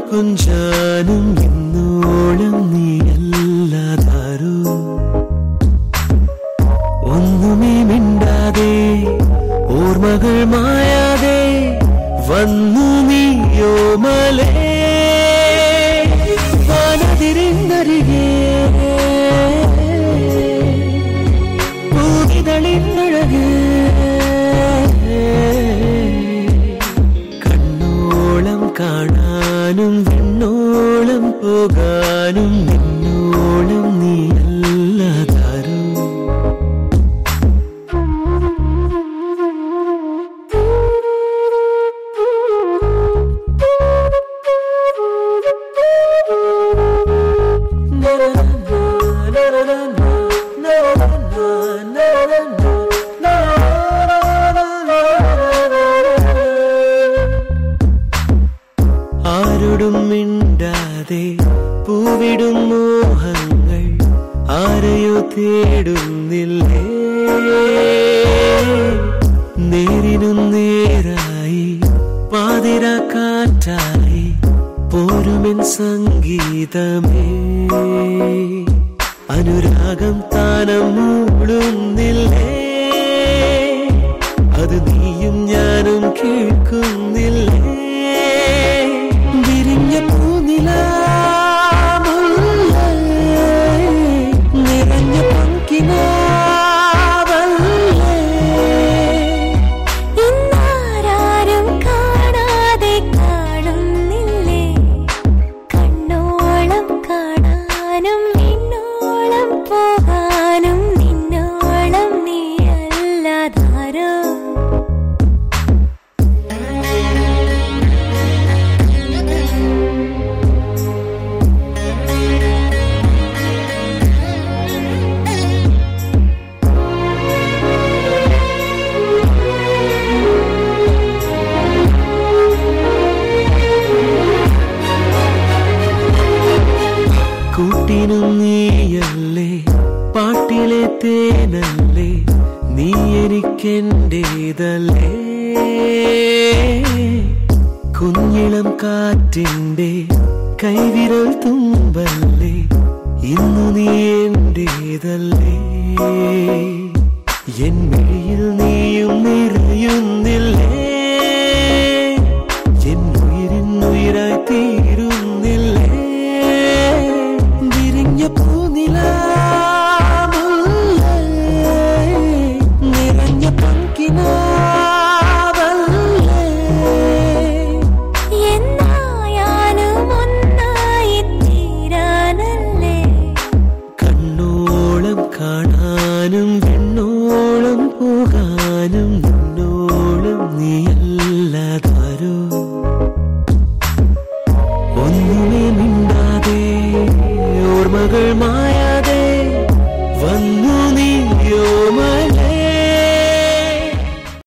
കൊഞ്ചാനും എന്നോളം നീയല്ലാതാരോ ഒന്നുമേ മിണ്ടാതെ ഓർമ്മകൾ മായാതെ വന്നു നീയോമലേ വാനതിരിന്നരികെ പൂവിതളിന്നഴകേ കണ്ണോളം കാണാനും വിണ്ണോളം പോകാനും നിന്നോളം നീയല്ലാതാരോ ആരോടും മിണ്ടാതെ പൂവിടും മോഹങ്ങൾ ആരെയോ തേടുന്നില്ലേ നേരിനും നേരായി പാതിര കാറ്റായി പോരുമെൻ സംഗീതമേ അനുരാഗം താനം മൂടുന്നില്ലേ അത് നീയും ഞാനും കേൾക്കുന്നില്ലേ വിരിഞ്ഞ പൂനിലാമുല്ലേ നിറഞ്ഞ പങ്കിനാവല്ലേ ഇന്നാരാരും കാണാതെ കാണുന്നില്ലേ കണ്ണോളം കാണാനും നിന്നോളം പോകാനും നിന്നോളം നീയല്ലാതാരോ കൂട്ടിനും നീയല്ലേ പാട്ടിലെ തേനല്ലേ നീ എനിക്കെന്റേതല്ലേ കുഞ്ഞിളം കാറ്റിന്റെ കൈവിരൽ തുമ്പല്ലേ ഇന്നു നീ എന്റേതല്ലേ എൻ മിഴിയിൽ നീയും നിറയുന്നില്ല